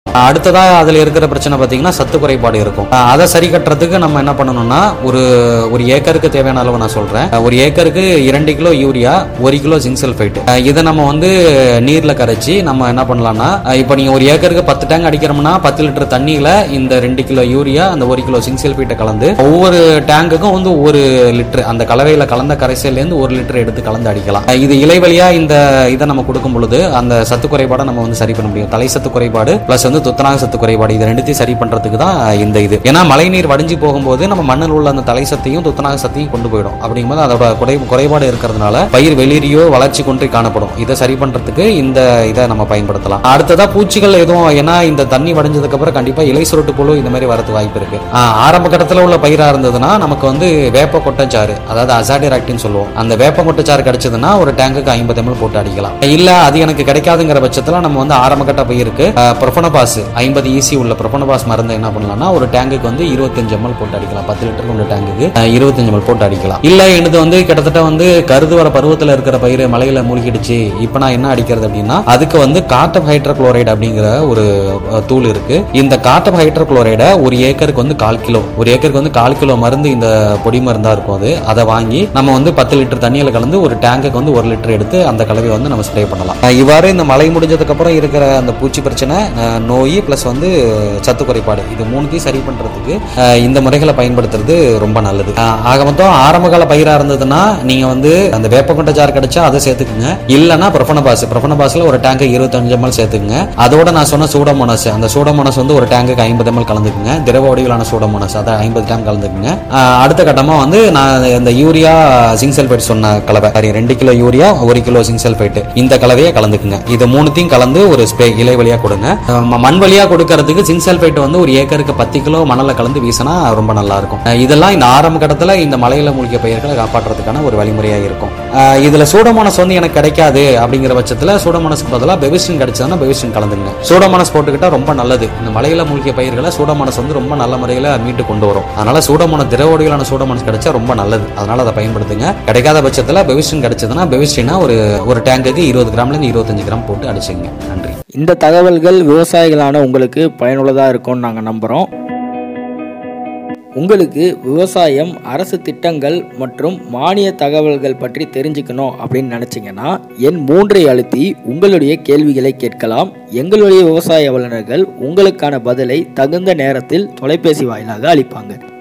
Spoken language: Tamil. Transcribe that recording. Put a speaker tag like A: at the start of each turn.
A: அடுத்ததா அதுல இருக்கிற பிரச்சனை பாத்தீங்கன்னா சத்து குறைபாடு இருக்கும் அஹ் அதை சரி கட்டுறதுக்கு நம்ம என்ன பண்ணணும்னா ஒரு ஒரு ஏக்கருக்கு தேவையான அளவு நான் சொல்றேன் அஹ் ஒரு ஏக்கருக்கு இரண்டு கிலோ யூரியா ஒரு கிலோ ஜிங்க் சல்ஃபைட் இதை நம்ம வந்து நீர்ல கரைச்சி நம்ம என்ன பண்ணலாம்னா அஹ் இப்போ நீங்க ஒரு ஏக்கருக்கு பத்து டேங்க் அடிக்கிறோம்னா பத்து லிட்டர் தண்ணியில இந்த ரெண்டு கிலோ யூரியா அந்த ஒரு கிலோ ஜிங்க் சல்ஃபைட்டை கலந்து ஒவ்வொரு டேங்குக்கும் வந்து ஒரு லிட்டர் அந்த கலவையில கலந்த கரைசல்ல இருந்து ஒரு லிட்டர் எடுத்து கலந்து அடிக்கலாம் அஹ் இது இலை வழியா இந்த இதை நம்ம கொடுக்கும் பொழுது அந்த சத்து குறைபாடை நம்ம வந்து சரி பண்ண முடியும் தலை சத்து குறைபாடு பிளஸ் வந்து துத்தநாக சத்து குறைபாடு இது ரெண்டுத்தையும் சரி பண்றதுக்கு தான் இந்த இது ஏன்னா மழைநீர் வடிஞ்சு போகும்போது நம்ம மண்ணில் உள்ள அந்த தலை சத்தையும் துத்தநாக சத்தையும் கொண்டு போயிடும் அப்படிங்கும்போது அதோட குறை குறைபாடு இருக்கிறதுனால பயிர் வெளிரியோ வளர்ச்சி குன்றி காணப்படும் இதை சரி பண்றதுக்கு இந்த இதை நம்ம பயன்படுத்தலாம் அடுத்ததா பூச்சிகள் எதுவும் ஏன்னா இந்த தண்ணி வடிஞ்சதுக்கு அப்புறம் கண்டிப்பா இலை சுருட்டு புழு இந்த மாதிரி வரது வாய்ப்பு இருக்கு ஆஹ் ஆரம்ப கட்டத்துல உள்ள பயிரா இருந்ததுன்னா நமக்கு வந்து வேப்ப கொட்டைச்சாறு அதாவது அசாடிராக்டின்னு சொல்லுவோம் அந்த வேப்ப கொட்டைச்சாறு கிடைச்சதுன்னா ஒரு டேங்குக்கு ஐம்பது எம்எல் போட்டு அடிக்கலாம் இல்ல அது எனக்கு கிடைக்காதுங்கிற பட்சத்துல நம்ம வந்து ஆரம்ப கட்ட பயிருக்கு ப்ரொஃபனபாஸ் ஐம்பது ஈசி உள்ள ப்ரொஃபனபாஸ் மருந்து என்ன பண்ணலாம்னா ஒரு டேங்குக்கு வந்து இருபத்தஞ்சு எம்எல் போட்டு அடிக்கலாம் பத்து லிட்டர் உள்ள டேங்குக்கு இருபத்தஞ்சு எம்எல் போட்டு அடிக்கலாம் இல்ல எனது வந்து கிட்டத்தட்ட வந்து கருது வர பருவத்துல இருக்கிற பயிர் மலையில மூழ்கிடுச்சு இப்ப நான் என்ன அடிக்கிறது அப்படின்னா அதுக்கு வந்து காட்டம் ஹைட்ரோகுளோரைடு அப்படிங்கிற ஒரு அஹ், தூள் இருக்கு இந்த காட்டம் ஹைட்ரோகுளோரைடை ஒரு ஏக்கருக்கு வந்து கால் கிலோ ஒரு ஏக்கருக்கு வந்து கால் கிலோ மருந்து இந்த பொடி மருந்தா இருக்கும் அது அதை வாங்கி நம்ம வந்து பத்து லிட்டர் தண்ணியில கலந்து ஒரு டேங்குக்கு வந்து ஒரு லிட்டர் எடுத்து அந்த கலவையை வந்து நம்ம ஸ்ப்ரே பண்ணலாம் அஹ் இவ்வாறு இந்த மழை முடிஞ்சதுக்கு அப்புறம் இருக்கிற அந்த பூச்சி பிரச்சனை அஹ், நோய் பிளஸ் வந்து சத்து குறைபாடு இது மூணுத்தையும் சரி பண்றதுக்கு அஹ், இந்த முறைகளை பயன்படுத்துறது ரொம்ப நல்லது அஹ், ஆக மொத்தம் ஆரம்ப கால பயிரா இருந்ததுன்னா நீங்க வந்து அந்த வேப்பக்கொட்டை சாறு கிடைச்சா அதை சேர்த்துக்குங்க இல்லைன்னா பிரஃபனபாஸ் பிரஃபனபாஸ்ல ஒரு டேங்க் இருபத்தஞ்சு எம்எல் சேர்த்துக்குங்க அதோட நான் சொன்ன சூடோமோனஸ் அந்த சூடோமோனஸ் வந்து ஒரு டேங்குக்கு ஐம்பது எம்எல் கலந்துக்குங்க திரவ வடிவிலான சூடோமோனஸ் அதை ஐம்பது டேங்க் கலந்துக்குங்க அஹ், அடுத்த கட்டமா வந்து நான் இந்த யூரியா ஜிங்க் சல்பேட் சொன்ன கலவை சாரி ரெண்டு கிலோ யூரியா ஒரு கிலோ ஜிங்க் சல்பேட் இந்த கலவையை கலந்துக்குங்க இது மூணுத்தையும் கலந்து ஒரு ஸ்ப்ரே இலை வழியா கொடுங்க அஹ் ம- மண் வழியா கொடுக்கறதுக்கு ஜிங்க் சல்பேட் வந்து ஒரு ஏக்கருக்கு பத்து கிலோ மணல கலந்து வீசினா ரொம்ப நல்லா இருக்கும் அஹ் இதெல்லாம் இந்த ஆரம்ப கட்டத்துல இந்த மலையில மூழ்கிய பயிர்களை காப்பாற்றுறதுக்கான ஒரு வழிமுறையா இருக்கும் அஹ் இதுல சூடோமோனஸ் வந்து எனக்கு கிடைக்காது அப்படிங்கிற பட்சத்துல சூடோமோனஸ்க்கு பதிலாக பெவிஸ்டின் கிடைச்சதுன்னா பெவிஸ்டின் கலந்துங்க சூடோமோனஸ் போட்டுக்கிட்டா ரொம்ப நல்லது இந்த மலையில மூழ்கிய பயிர்களை சூடோமோனஸ் வந்து ரொம்ப நல்ல முறையில மீட்டு கொண்டு வரும் அதனால சூடோமோனஸ் திரவ வடிவிலான சூடோமோனஸ் கிடைச்சா ரொம்ப நல்லது அதனால அதை பயன்படுத்துங்க கிடைக்காத பட்சத்துல பெவிஸ்டின் கிடைச்சதுன்னா பெவிஸ்டினா ஒரு ஒரு டேங்குக்கு இருபது கிராம்ல இருந்து இருபத்தஞ்சு கிராம் போட்டு அடிச்சுங்க நன்றி
B: இந்த தகவல்கள் விவசாயிகளான உங்களுக்கு பயனுள்ளதாக இருக்கும்னு நாங்கள் நம்புகிறோம் உங்களுக்கு விவசாயம் அரசு திட்டங்கள் மற்றும் மானிய தகவல்கள் பற்றி தெரிஞ்சுக்கணும் அப்படின்னு நினச்சிங்கன்னா என் மூன்றை அழுத்தி உங்களுடைய கேள்விகளை கேட்கலாம் எங்களுடைய விவசாய வல்லுநர்கள் உங்களுக்கான பதிலை தகுந்த நேரத்தில் தொலைபேசி வாயிலாக அளிப்பாங்க